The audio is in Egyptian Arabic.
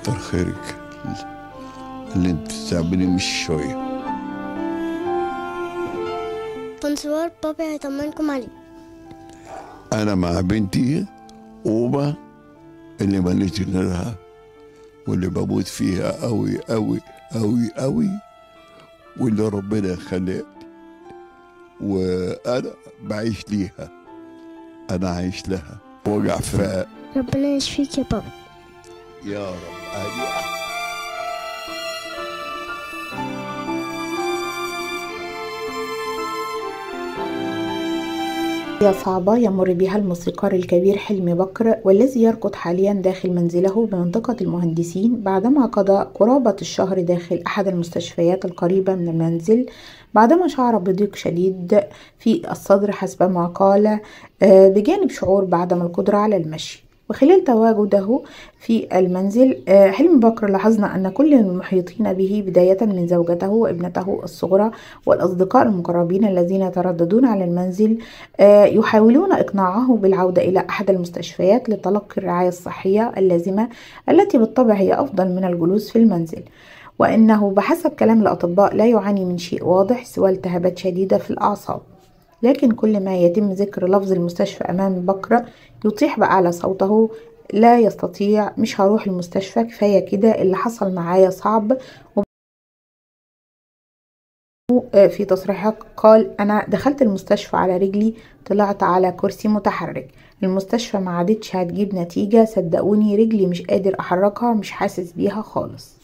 كتر خيرك اللي انت تعملي مش شويه بونسوار بابي هيطمنكم عليه انا مع بنتي اوبا اللي ماليش غيرها واللي بموت فيها قوي قوي قوي قوي واللي ربنا خلقني وانا بعيش ليها انا عايش لها وجع فراق ربنا يشفيك يا بابا يا رب آمين. هي صعبة يمر بها الموسيقار الكبير حلمي بكر والذي يركض حاليا داخل منزله بمنطقة المهندسين بعدما قضى قرابة الشهر داخل أحد المستشفيات القريبة من المنزل بعدما شعر بضيق شديد في الصدر حسب ما قال آه، بجانب شعور بعدم القدرة على المشي وخلال تواجده في المنزل آه، حلمي بكر لاحظنا أن كل المحيطين به بداية من زوجته وابنته الصغرى والأصدقاء المقربين الذين يترددون على المنزل آه، يحاولون إقناعه بالعودة إلى أحد المستشفيات لتلقي الرعاية الصحية اللازمة التي بالطبع هي أفضل من الجلوس في المنزل وإنه بحسب كلام الأطباء لا يعاني من شيء واضح سوى التهابات شديدة في الأعصاب لكن كل ما يتم ذكر لفظ المستشفى أمام بكر يطيح بأعلى صوته لا يستطيع مش هروح المستشفى كفاية كده اللي حصل معايا صعب في تصريحات قال أنا دخلت المستشفى على رجلي طلعت على كرسي متحرك المستشفى ما عادتش هتجيب نتيجة صدقوني رجلي مش قادر أحركها مش حاسس بيها خالص